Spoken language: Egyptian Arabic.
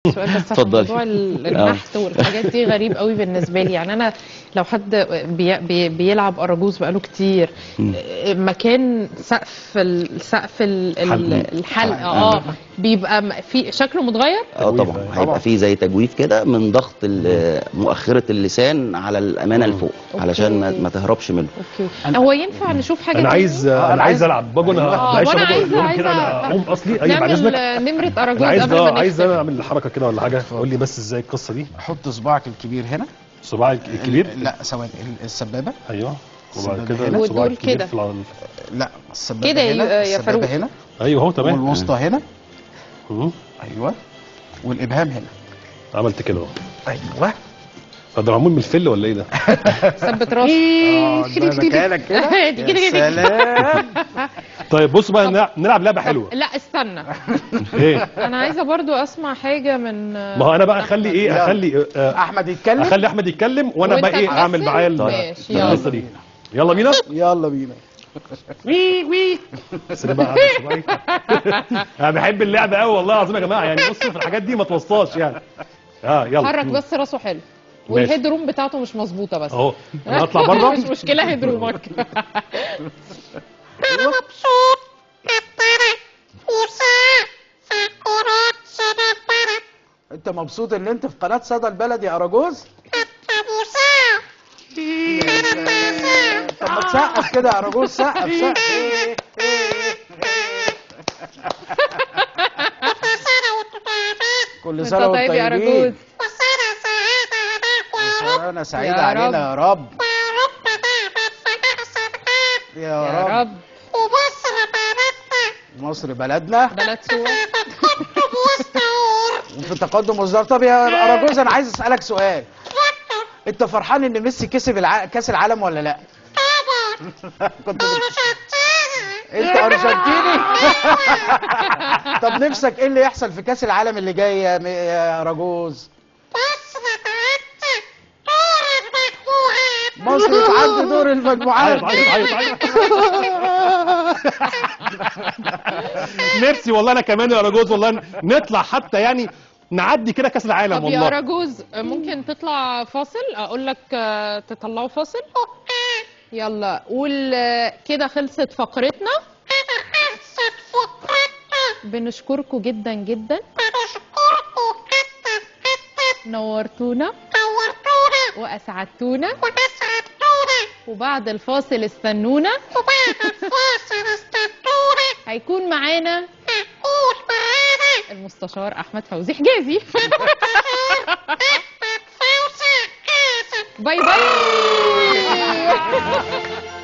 سؤال بس عشان اتفضلي. موضوع ال- النحت والحاجات دي غريب قوي بالنسبه لي يعني انا لو حد بي بي بيلعب اراجوز بقاله كتير مكان سقف ال- سقف ال- ال- حلق. الحلقه اه بيبقى م- في شكله متغير اه تجويف، طبعا أيوة. هيبقى فيه زي تجويف كده من ضغط ال- مؤخره اللسان على الامانه لفوق علشان ما, أوكي. ما تهربش منه اوكي هو ينفع نشوف حاجه انا تاني؟ عايز آه، انا أنا عايز عايز- العب باجو انا آه، معلش وأنا يا باجو، عايزة- يوم كده انا عايزة اقوم اصلي اي بعد اذنك نعمل نمره اراجوز انا عايز قبل ما اه عايز نختم. انا اعمل حركه كده ولا حاجه قول لي بس ازاي القصه دي حط صباعك الكبير هنا صباعي الكبير لا ثواني ال- السبابه ايوه وبعد السبابة كده هنا. صباعي والدول الكبير كده. في الع- لا السبابه كده يا- هنا يا السبابه فاروق. هنا ايوه اهو تمام والوسطى هنا مم. ايوه والابهام هنا عملت كده اهو ايوه طب ده معمول من الفل ولا ايه ده؟ ثبت راسي اه ده مكانك كده دي كده يا كده. سلام طيب بصوا بقى نلعب- نلعب لعبه حلوه لا استنى ايه؟ انا عايزه برضو اسمع حاجه من ما هو انا بقى اخلي ايه يلا. اخلي آه، احمد يتكلم اخلي احمد يتكلم وانا وأنت بقى ايه تمثل؟ اعمل معاه ال- ماشي، يلا. القصه دي يلا بينا يلا بينا وي وي بس انا بقى عامل صباعي. انا بحب اللعبه قوي والله العظيم يا جماعه يعني بصوا في الحاجات دي ما توصاش يعني اه يلا حرك بس راسه حلو ماشي. والهيد روم بتاعته مش مظبوطه بس اهو انا هطلع بره مش مشكله هيد رومك أنا مبسوط أطرق وساعة فقرات سنة برد انت مبسوط ان انت في قناه صدى البلد يا اراجوز أبو ساعة أنا طب ما تسقف كده يا اراجوز سقف سقف إيه، إيه، وسنة وطبابات كل انت سنه طيب يا وانتم اراجوز طيبين وسنة سعادة عليك يا رب سنه سعيده يا علينا يا رب يا رب دايما في أحسن حال يا يا رب رب ومصر بلدنا مصر بلدنا بلد سوى بتقدم وسطور وفي تقدم وزدار طب يا اراجوز انا عايز اسالك سؤال انت فرحان ان ميسي كسب الع... كاس العالم ولا لا طبعا كنت بت... أرجنتيني انت ارجنتيني طب نفسك ايه اللي يحصل في كاس العالم اللي جاي يا, م... يا اراجوز مصر تعدي دور المجموعات مصر تعدي دور المجموعات عيط عيط عيط عيط نفسي والله انا كمان يا راجوز والله نطلع حتى يعني نعدي كده كاس العالم طب يا والله اراجوز ممكن تطلع فاصل اقول لك آه، تطلعوا فاصل يلا قول آه، كده خلصت فقرتنا خلصت فقرتنا بنشكركم جدا جدا بنشكركم جدا جدا نورتونا نورتونا واسعدتونا ونسعدتونا وبعد الفاصل استنونا وبعد الفاصل استنونا هيكون معانا هنقول معانا المستشار احمد فوزي حجازي أحمد فوزي حازم باي باي